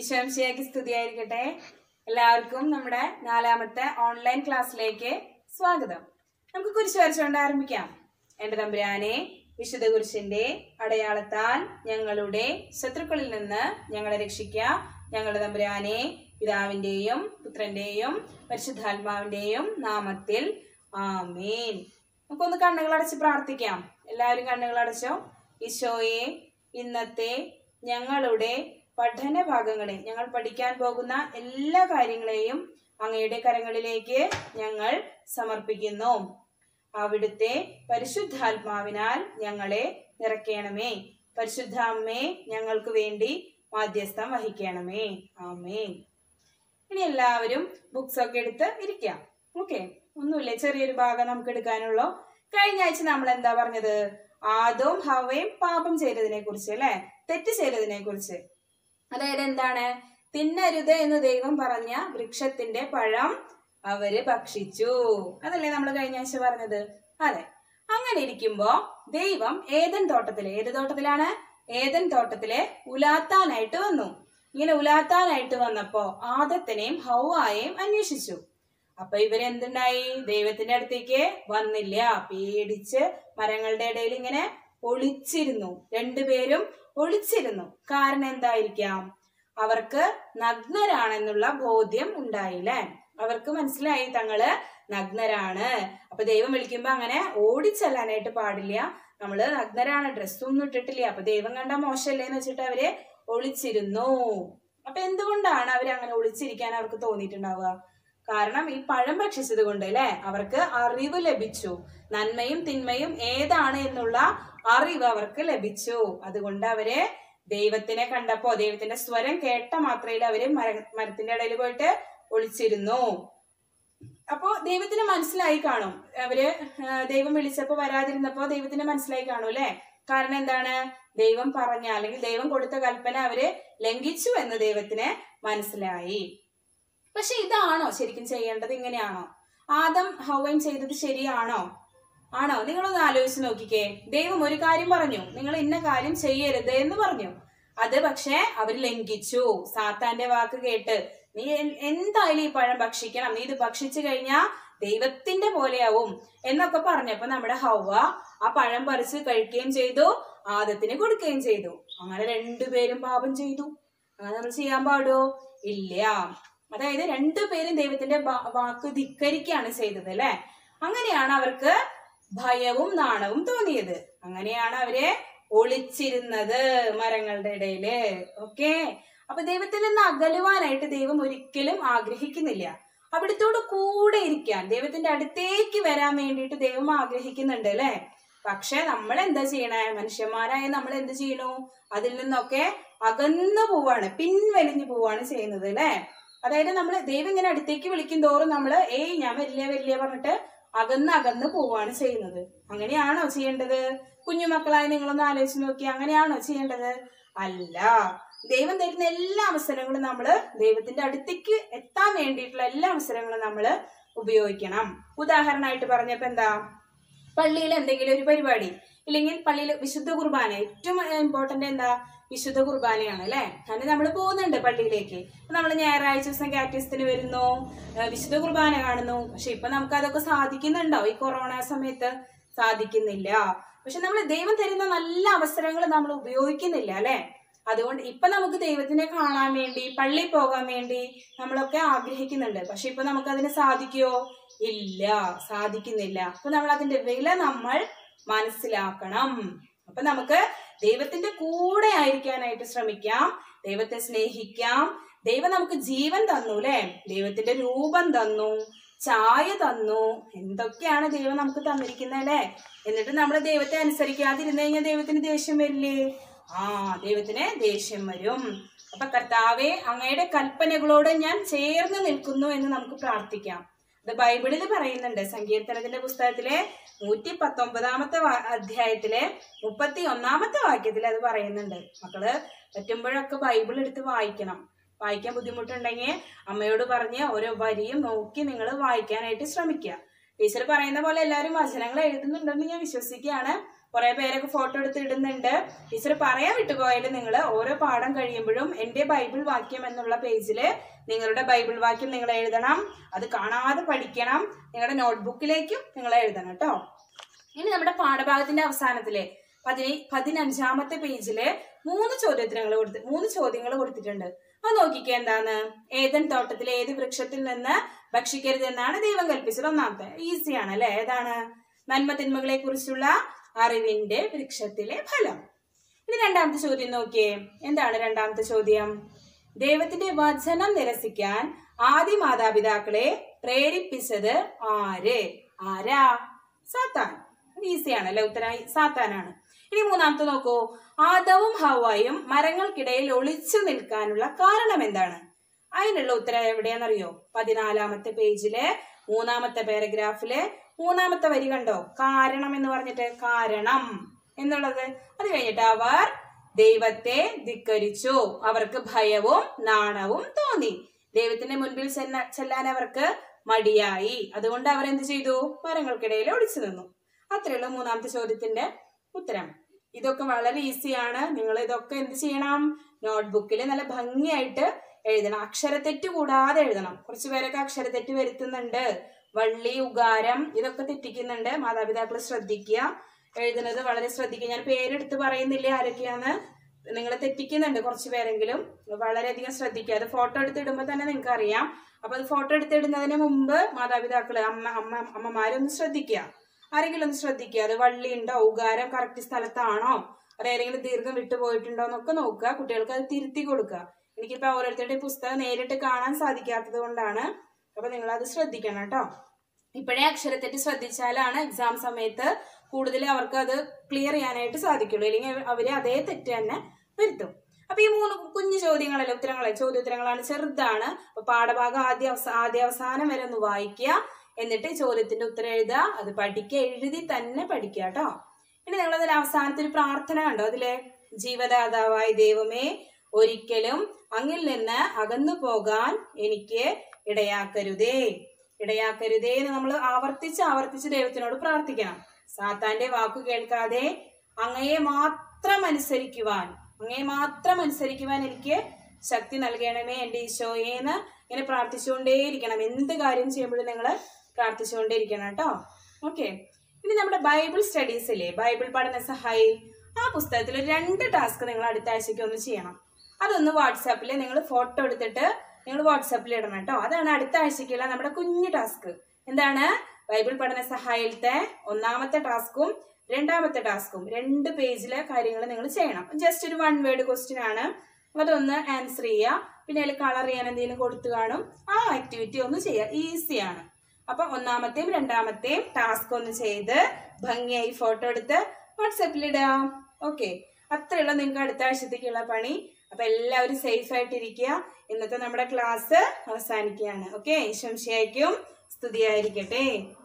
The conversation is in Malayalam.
ഈശോംശിയാക്കി സ്തുതിയായിരിക്കട്ടെ എല്ലാവർക്കും നമ്മുടെ നാലാമത്തെ ഓൺലൈൻ ക്ലാസ്സിലേക്ക് സ്വാഗതം നമുക്ക് കുരിശ് വരച്ചുകൊണ്ട് ആരംഭിക്കാം എന്റെ തമ്പുരാനെ വിശുദ്ധ കുരിശിന്റെ അടയാളത്താൽ ഞങ്ങളുടെ ശത്രുക്കളിൽ നിന്ന് ഞങ്ങളെ രക്ഷിക്കുക ഞങ്ങളുടെ തമ്പുരാനെ പിതാവിന്റെയും പുത്രന്റെയും പരിശുദ്ധാത്മാവിന്റെയും നാമത്തിൽ ആമേൻ നമുക്കൊന്ന് കണ്ണുകൾ അടച്ച് പ്രാർത്ഥിക്കാം എല്ലാവരും കണ്ണുകൾ അടച്ചോ ഈശോയെ ഇന്നത്തെ ഞങ്ങളുടെ പഠന ഭാഗങ്ങളെ ഞങ്ങൾ പഠിക്കാൻ പോകുന്ന എല്ലാ കാര്യങ്ങളെയും അങ്ങയുടെ കരങ്ങളിലേക്ക് ഞങ്ങൾ സമർപ്പിക്കുന്നു അവിടുത്തെ പരിശുദ്ധാത്മാവിനാൽ ഞങ്ങളെ നിറയ്ക്കണമേ പരിശുദ്ധ അമ്മേ ഞങ്ങൾക്ക് വേണ്ടി മാധ്യസ്ഥം വഹിക്കണമേ ആമേൻ ഇനി എല്ലാവരും ബുക്സ് ഒക്കെ എടുത്ത് ഇരിക്കാം ഓക്കെ ഒന്നുമില്ല ചെറിയൊരു ഭാഗം നമുക്ക് എടുക്കാനുള്ളൂ കഴിഞ്ഞ ആഴ്ച നമ്മൾ എന്താ പറഞ്ഞത് ആദവും ഹവയും പാപം ചെയ്തതിനെ കുറിച്ച് അല്ലെ തെറ്റ് ചെയ്തതിനെ കുറിച്ച് അതായത് എന്താണ് തിന്നരുത് എന്ന് ദൈവം പറഞ്ഞ വൃക്ഷത്തിന്റെ പഴം അവര് ഭക്ഷിച്ചു അതല്ലേ നമ്മൾ കഴിഞ്ഞ ആഴ്ച പറഞ്ഞത് അതെ അങ്ങനെ ഇരിക്കുമ്പോ ദൈവം ഏതൻ തോട്ടത്തിലെ ഏത് തോട്ടത്തിലാണ് ഏതൻ തോട്ടത്തിലെ ഉലാത്താനായിട്ട് വന്നു ഇങ്ങനെ ഉലാത്താനായിട്ട് വന്നപ്പോ ആദത്തിനെയും ഹൗവായെയും അന്വേഷിച്ചു അപ്പൊ ഇവരെന്തുണ്ടായി ദൈവത്തിന്റെ അടുത്തേക്ക് വന്നില്ല പേടിച്ച് മരങ്ങളുടെ ഇടയിൽ ഇങ്ങനെ ഒളിച്ചിരുന്നു രണ്ടുപേരും ഒളിച്ചിരുന്നു കാരണം എന്തായിരിക്കാം അവർക്ക് നഗ്നരാണെന്നുള്ള ബോധ്യം ഉണ്ടായില്ലേ അവർക്ക് മനസ്സിലായി തങ്ങള് നഗ്നരാണ് അപ്പൊ ദൈവം വിളിക്കുമ്പോ അങ്ങനെ ഓടിച്ചെല്ലാനായിട്ട് പാടില്ല നമ്മള് നഗ്നരാണ് ഡ്രസ്സൊന്നും ഇട്ടിട്ടില്ല അപ്പൊ ദൈവം കണ്ട മോശമല്ലേ എന്ന് വെച്ചിട്ട് അവര് ഒളിച്ചിരുന്നു അപ്പൊ എന്തുകൊണ്ടാണ് അവർ അങ്ങനെ ഒളിച്ചിരിക്കാൻ അവർക്ക് തോന്നിയിട്ടുണ്ടാവുക കാരണം ഈ പഴം ഭക്ഷിച്ചത് കൊണ്ട് അല്ലെ അവർക്ക് അറിവ് ലഭിച്ചു നന്മയും തിന്മയും ഏതാണ് എന്നുള്ള അറിവ് അവർക്ക് ലഭിച്ചു അതുകൊണ്ട് അവര് ദൈവത്തിനെ കണ്ടപ്പോ ദൈവത്തിന്റെ സ്വരം കേട്ട മാത്രയിൽ അവര് മര മരത്തിന്റെ ഇടയിൽ പോയിട്ട് ഒളിച്ചിരുന്നു അപ്പോ ദൈവത്തിന് മനസ്സിലായി കാണും അവര് ആ, ദൈവം വിളിച്ചപ്പോ വരാതിരുന്നപ്പോ ദൈവത്തിന് മനസ്സിലായി കാണും അല്ലെ കാരണം എന്താണ് ദൈവം പറഞ്ഞ അല്ലെങ്കിൽ ദൈവം കൊടുത്ത കൽപ്പന അവര് ലംഘിച്ചു എന്ന് ദൈവത്തിന് മനസ്സിലായി പക്ഷെ ഇതാണോ ശരിക്കും ചെയ്യേണ്ടത് ഇങ്ങനെയാണോ ആദം ഹൗവയും ചെയ്തത് ശരിയാണോ ആണോ നിങ്ങളൊന്ന് ആലോചിച്ച് നോക്കിക്കേ ദൈവം ഒരു കാര്യം പറഞ്ഞു നിങ്ങൾ ഇന്ന കാര്യം ചെയ്യരുത് എന്ന് പറഞ്ഞു അത് പക്ഷെ അവർ ലംഘിച്ചു സാത്താന്റെ വാക്ക് കേട്ട് നീ എൻ- എന്തായാലും ഈ പഴം ഭക്ഷിക്കണം നീ ഇത് ഭക്ഷിച്ചു കഴിഞ്ഞാ ദൈവത്തിന്റെ പോലെയാവും എന്നൊക്കെ പറഞ്ഞപ്പോ നമ്മുടെ ഹൗവ ആ പഴം പറിച്ച് കഴിക്കുകയും ചെയ്തു ആദത്തിന് കൊടുക്കുകയും ചെയ്തു അങ്ങനെ രണ്ടുപേരും പാപം ചെയ്തു അങ്ങനെ നമ്മൾ ചെയ്യാൻ പാടുമോ ഇല്ല അതായത് രണ്ടുപേരും ദൈവത്തിന്റെ വാ- വാക്ക് ധിക്കരിക്കുകയാണ് ചെയ്തത് അല്ലെ അങ്ങനെയാണ് അവർക്ക് ഭയവും നാണവും തോന്നിയത് അങ്ങനെയാണ് അവരെ ഒളിച്ചിരുന്നത് മരങ്ങളുടെ ഇടയില് ഓക്കെ അപ്പൊ ദൈവത്തിൽ നിന്ന് അകലുവാനായിട്ട് ദൈവം ഒരിക്കലും ആഗ്രഹിക്കുന്നില്ല അവിടത്തോട് കൂടെ ഇരിക്കാൻ ദൈവത്തിന്റെ അടുത്തേക്ക് വരാൻ വേണ്ടിയിട്ട് ദൈവം ആഗ്രഹിക്കുന്നുണ്ട് അല്ലെ പക്ഷെ നമ്മൾ എന്താ ചെയ്യണേ മനുഷ്യന്മാരായ നമ്മൾ എന്ത് ചെയ്യണു അതിൽ നിന്നൊക്കെ അകന്നു പോവാണ് പിൻവലിഞ്ഞു പോവാണ് ചെയ്യുന്നത് അല്ലെ അതായത് നമ്മൾ ദൈവം ഇങ്ങനെ അടുത്തേക്ക് വിളിക്കും തോറും നമ്മള് ഏയ് ഞാൻ വരില്ല വരില്ല പറഞ്ഞിട്ട് അകന്ന് അകന്ന് പോവാണ് ചെയ്യുന്നത് അങ്ങനെയാണോ ചെയ്യേണ്ടത് കുഞ്ഞുമക്കളായ നിങ്ങളൊന്ന് ആലോചിച്ച് നോക്കി അങ്ങനെയാണോ ചെയ്യേണ്ടത് അല്ല ദൈവം തരുന്ന എല്ലാ അവസരങ്ങളും നമ്മൾ ദൈവത്തിന്റെ അടുത്തേക്ക് എത്താൻ വേണ്ടിയിട്ടുള്ള എല്ലാ അവസരങ്ങളും നമ്മൾ ഉപയോഗിക്കണം ഉദാഹരണമായിട്ട് പറഞ്ഞപ്പോ എന്താ പള്ളിയിൽ എന്തെങ്കിലും ഒരു പരിപാടി ഇല്ലെങ്കിൽ പള്ളിയിൽ വിശുദ്ധ കുർബാന ഏറ്റവും ഇമ്പോർട്ടന്റ് എന്താ വിശുദ്ധ കുർബാനയാണ് അല്ലെ അങ്ങനെ നമ്മൾ പോകുന്നുണ്ട് പള്ളിയിലേക്ക് നമ്മൾ ഞായറാഴ്ച ദിവസം കാറ്റീസത്തിന് വരുന്നു ഏഹ് വിശുദ്ധ കുർബാന കാണുന്നു പക്ഷെ ഇപ്പൊ നമുക്ക് അതൊക്കെ സാധിക്കുന്നുണ്ടോ ഈ കൊറോണ സമയത്ത് സാധിക്കുന്നില്ല പക്ഷെ നമ്മൾ ദൈവം തരുന്ന നല്ല അവസരങ്ങൾ നമ്മൾ ഉപയോഗിക്കുന്നില്ല അല്ലെ അതുകൊണ്ട് ഇപ്പൊ നമുക്ക് ദൈവത്തിനെ കാണാൻ വേണ്ടി പള്ളി പോകാൻ വേണ്ടി നമ്മളൊക്കെ ആഗ്രഹിക്കുന്നുണ്ട് പക്ഷെ ഇപ്പൊ നമുക്ക് അതിന് സാധിക്കുമോ ഇല്ല സാധിക്കുന്നില്ല അപ്പൊ നമ്മൾ അതിന്റെ വില നമ്മൾ മനസ്സിലാക്കണം അപ്പൊ നമുക്ക് ദൈവത്തിന്റെ കൂടെ ആയിരിക്കാനായിട്ട് ശ്രമിക്കാം ദൈവത്തെ സ്നേഹിക്കാം ദൈവം നമുക്ക് ജീവൻ തന്നു അല്ലെ ദൈവത്തിന്റെ രൂപം തന്നു ചായ തന്നു എന്തൊക്കെയാണ് ദൈവം നമുക്ക് തന്നിരിക്കുന്നത് അല്ലെ എന്നിട്ട് നമ്മൾ ദൈവത്തെ അനുസരിക്കാതിരുന്നു കഴിഞ്ഞാൽ ദൈവത്തിന് ദേഷ്യം വരില്ലേ ആ ദൈവത്തിന് ദേഷ്യം വരും അപ്പൊ കർത്താവെ അങ്ങയുടെ കൽപ്പനകളോട് ഞാൻ ചേർന്ന് നിൽക്കുന്നു എന്ന് നമുക്ക് പ്രാർത്ഥിക്കാം ഇത് ബൈബിളിൽ പറയുന്നുണ്ട് സങ്കീർത്തനത്തിന്റെ പുസ്തകത്തിലെ നൂറ്റി പത്തൊമ്പതാമത്തെ വാ- അധ്യായത്തിലെ മുപ്പത്തി ഒന്നാമത്തെ വാക്യത്തിൽ അത് പറയുന്നുണ്ട് മക്കള് പറ്റുമ്പോഴൊക്കെ ബൈബിൾ എടുത്ത് വായിക്കണം വായിക്കാൻ ബുദ്ധിമുട്ടുണ്ടെങ്കിൽ അമ്മയോട് പറഞ്ഞ് ഓരോ വരിയും നോക്കി നിങ്ങൾ വായിക്കാനായിട്ട് ശ്രമിക്കുക ടീച്ചർ പറയുന്ന പോലെ എല്ലാവരും വചനങ്ങൾ എഴുതുന്നുണ്ടെന്ന് ഞാൻ വിശ്വസിക്കുകയാണ് കുറെ പേരൊക്കെ ഫോട്ടോ എടുത്ത് ഇടുന്നുണ്ട് ടീച്ചർ പറയാൻ വിട്ടുപോയാലും നിങ്ങൾ ഓരോ പാഠം കഴിയുമ്പോഴും എൻ്റെ ബൈബിൾ വാക്യം എന്നുള്ള പേജിൽ നിങ്ങളുടെ ബൈബിൾ വാക്യം നിങ്ങൾ എഴുതണം അത് കാണാതെ പഠിക്കണം നിങ്ങളുടെ നോട്ട്ബുക്കിലേക്കും നിങ്ങൾ എഴുതണം കേട്ടോ ഇനി നമ്മുടെ പാഠഭാഗത്തിന്റെ അവസാനത്തിലെ പതിന പതിനഞ്ചാമത്തെ പേജില് മൂന്ന് ചോദ്യോത്തരങ്ങൾ കൊടുത്ത് മൂന്ന് ചോദ്യങ്ങൾ കൊടുത്തിട്ടുണ്ട് അത് നോക്കിക്കേ എന്താണ് ഏതൻ തോട്ടത്തിലെ ഏത് വൃക്ഷത്തിൽ നിന്ന് ഭക്ഷിക്കരുത് എന്നാണ് ദൈവം കൽപ്പിച്ചത് ഒന്നാമത്തെ ഈസിയാണ് അല്ലെ ഏതാണ് നന്മ തിന്മകളെ കുറിച്ചുള്ള അറിവിന്റെ വൃക്ഷത്തിലെ ഫലം ഇനി രണ്ടാമത്തെ ചോദ്യം നോക്കിയേ എന്താണ് രണ്ടാമത്തെ ചോദ്യം ദൈവത്തിന്റെ വചനം നിരസിക്കാൻ ആദ്യ മാതാപിതാക്കളെ പ്രേരിപ്പിച്ചത് ആര് ആരാ സാത്താൻ ഈസിയാണ് അല്ലെ ഉത്തരം സാത്താനാണ് ഇനി മൂന്നാമത്തെ നോക്കൂ ആദവും ഹവായും മരങ്ങൾക്കിടയിൽ ഒളിച്ചു നിൽക്കാനുള്ള കാരണം എന്താണ് അതിനുള്ള ഉത്തരം എവിടെയാണെന്നറിയോ പതിനാലാമത്തെ പേജിലെ മൂന്നാമത്തെ പാരഗ്രാഫില് മൂന്നാമത്തെ വരി കണ്ടോ കാരണം എന്ന് പറഞ്ഞിട്ട് കാരണം എന്നുള്ളത് അത് കഴിഞ്ഞിട്ട് അവർ ദൈവത്തെ ധിക്കരിച്ചു അവർക്ക് ഭയവും നാണവും തോന്നി ദൈവത്തിന്റെ മുൻപിൽ ചെന്ന- ചെല്ലാൻ അവർക്ക് മടിയായി അതുകൊണ്ട് അവർ എന്ത് ചെയ്തു മരങ്ങൾക്കിടയിൽ ഒളിച്ചു നിന്നു അത്രയുള്ള മൂന്നാമത്തെ ചോദ്യത്തിന്റെ ഉത്തരം ഇതൊക്കെ വളരെ ഈസിയാണ് നിങ്ങൾ ഇതൊക്കെ എന്ത് ചെയ്യണം നോട്ട്ബുക്കിൽ നല്ല ഭംഗിയായിട്ട് എഴുതണം അക്ഷരത്തെറ്റ് കൂടാതെ എഴുതണം കുറച്ച് പേരൊക്കെ അക്ഷരത്തെറ്റ് വരുത്തുന്നുണ്ട് വള്ളി ഉകാരം ഇതൊക്കെ തെറ്റിക്കുന്നുണ്ട് മാതാപിതാക്കൾ ശ്രദ്ധിക്കുക എഴുതുന്നത് വളരെ ശ്രദ്ധിക്കുക ഞാൻ പേരെടുത്ത് പറയുന്നില്ല ആരൊക്കെയാന്ന് നിങ്ങൾ തെറ്റിക്കുന്നുണ്ട് കുറച്ച് പേരെങ്കിലും വളരെയധികം ശ്രദ്ധിക്കുക അത് ഫോട്ടോ എടുത്തിടുമ്പോൾ തന്നെ നിങ്ങൾക്ക് അറിയാം അപ്പൊ അത് ഫോട്ടോ എടുത്തിടുന്നതിന് മുമ്പ് മാതാപിതാക്കള് അമ്മ അമ്മ അമ്മമാരൊന്ന് ശ്രദ്ധിക്കുക ആരെങ്കിലും ഒന്ന് ശ്രദ്ധിക്കുക അത് വള്ളി ഉണ്ടോ ഉകാരം കറക്റ്റ് സ്ഥലത്താണോ അത് ഏതെങ്കിലും ദീർഘം വിട്ടുപോയിട്ടുണ്ടോ എന്നൊക്കെ നോക്കുക കുട്ടികൾക്ക് അത് തിരുത്തി കൊടുക്കുക എനിക്കിപ്പോ ഓരോരുത്തരുടെ പുസ്തകം നേരിട്ട് കാണാൻ സാധിക്കാത്തത് കൊണ്ടാണ് അപ്പൊ നിങ്ങൾ അത് ശ്രദ്ധിക്കണം കേട്ടോ ഇപ്പോഴേ അക്ഷരത്തെറ്റ് ശ്രദ്ധിച്ചാലാണ് എക്സാം സമയത്ത് കൂടുതൽ അവർക്ക് അത് ക്ലിയർ ചെയ്യാനായിട്ട് സാധിക്കുള്ളൂ അല്ലെങ്കിൽ അവര് അതേ തെറ്റ് തന്നെ വരുത്തും അപ്പൊ ഈ മൂന്ന് കുഞ്ഞു ചോദ്യങ്ങളല്ലേ ഉത്തരങ്ങളെ ചോദ്യോത്തരങ്ങളാണ് ചെറുതാണ് അപ്പൊ പാഠഭാഗം ആദ്യ അവസ- ആദ്യ അവസാനം വരെ ഒന്ന് വായിക്കുക എന്നിട്ട് ഈ ചോദ്യത്തിന്റെ ഉത്തരം എഴുതുക അത് പഠിക്കുക എഴുതി തന്നെ പഠിക്കുക കേട്ടോ ഇനി നിങ്ങൾ അതിൽ അവസാനത്തെ ഒരു പ്രാർത്ഥന കണ്ടോ അതിലെ ജീവദാതാവായ ദൈവമേ ഒരിക്കലും അങ്ങിൽ നിന്ന് അകന്നു പോകാൻ എനിക്ക് ഇടയാക്കരുതേ ഇടയാക്കരുതേ എന്ന് നമ്മൾ ആവർത്തിച്ച് ആവർത്തിച്ച് ദൈവത്തിനോട് പ്രാർത്ഥിക്കണം സാത്താന്റെ വാക്കു കേൾക്കാതെ അങ്ങയെ മാത്രം അനുസരിക്കുവാൻ അങ്ങയെ മാത്രം അനുസരിക്കുവാൻ എനിക്ക് ശക്തി നൽകണമേ എൻ്റെ ഈശോയേന്ന് ഇങ്ങനെ പ്രാർത്ഥിച്ചുകൊണ്ടേയിരിക്കണം എന്ത് കാര്യം ചെയ്യുമ്പോഴും നിങ്ങൾ പ്രാർത്ഥിച്ചുകൊണ്ടേയിരിക്കണം കേട്ടോ ഓക്കെ ഇനി നമ്മുടെ ബൈബിൾ സ്റ്റഡീസ് ഇല്ലേ ബൈബിൾ പഠന സഹായി ആ പുസ്തകത്തിൽ ഒരു രണ്ട് ടാസ്ക് നിങ്ങൾ അടുത്ത ആഴ്ചയ്ക്ക് ഒന്ന് ചെയ്യണം അതൊന്ന് വാട്സാപ്പിൽ നിങ്ങൾ ഫോട്ടോ എടുത്തിട്ട് നിങ്ങൾ വാട്സാപ്പിൽ ഇടണം കേട്ടോ അതാണ് അടുത്ത ആഴ്ചയ്ക്കുള്ള നമ്മുടെ കുഞ്ഞു ടാസ്ക് എന്താണ് ബൈബിൾ പഠന സഹായത്തെ ഒന്നാമത്തെ ടാസ്കും രണ്ടാമത്തെ ടാസ്കും രണ്ട് പേജിലെ കാര്യങ്ങൾ നിങ്ങൾ ചെയ്യണം ജസ്റ്റ് ഒരു വൺ വേർഡ് ക്വസ്റ്റ്യൻ ആണ് അതൊന്ന് ആൻസർ ചെയ്യുക പിന്നെ അതിൽ കളർ ചെയ്യാൻ എന്തെങ്കിലും കൊടുത്തു കാണും ആ ആക്ടിവിറ്റി ഒന്ന് ചെയ്യുക ഈസിയാണ് അപ്പൊ ഒന്നാമത്തെയും രണ്ടാമത്തെയും ടാസ്ക് ഒന്ന് ചെയ്ത് ഭംഗിയായി ഫോട്ടോ എടുത്ത് വാട്സാപ്പിൽ ഇടാം ഓക്കെ അത്രയുള്ള നിങ്ങൾക്ക് അടുത്ത ആഴ്ചത്തേക്കുള്ള പണി അപ്പൊ എല്ലാവരും സേഫ് ആയിട്ടിരിക്കുക ഇന്നത്തെ നമ്മുടെ ക്ലാസ് അവസാനിക്കുകയാണ് ഓക്കെ ശംശയായിരിക്കും സ്തുതിയായിരിക്കട്ടെ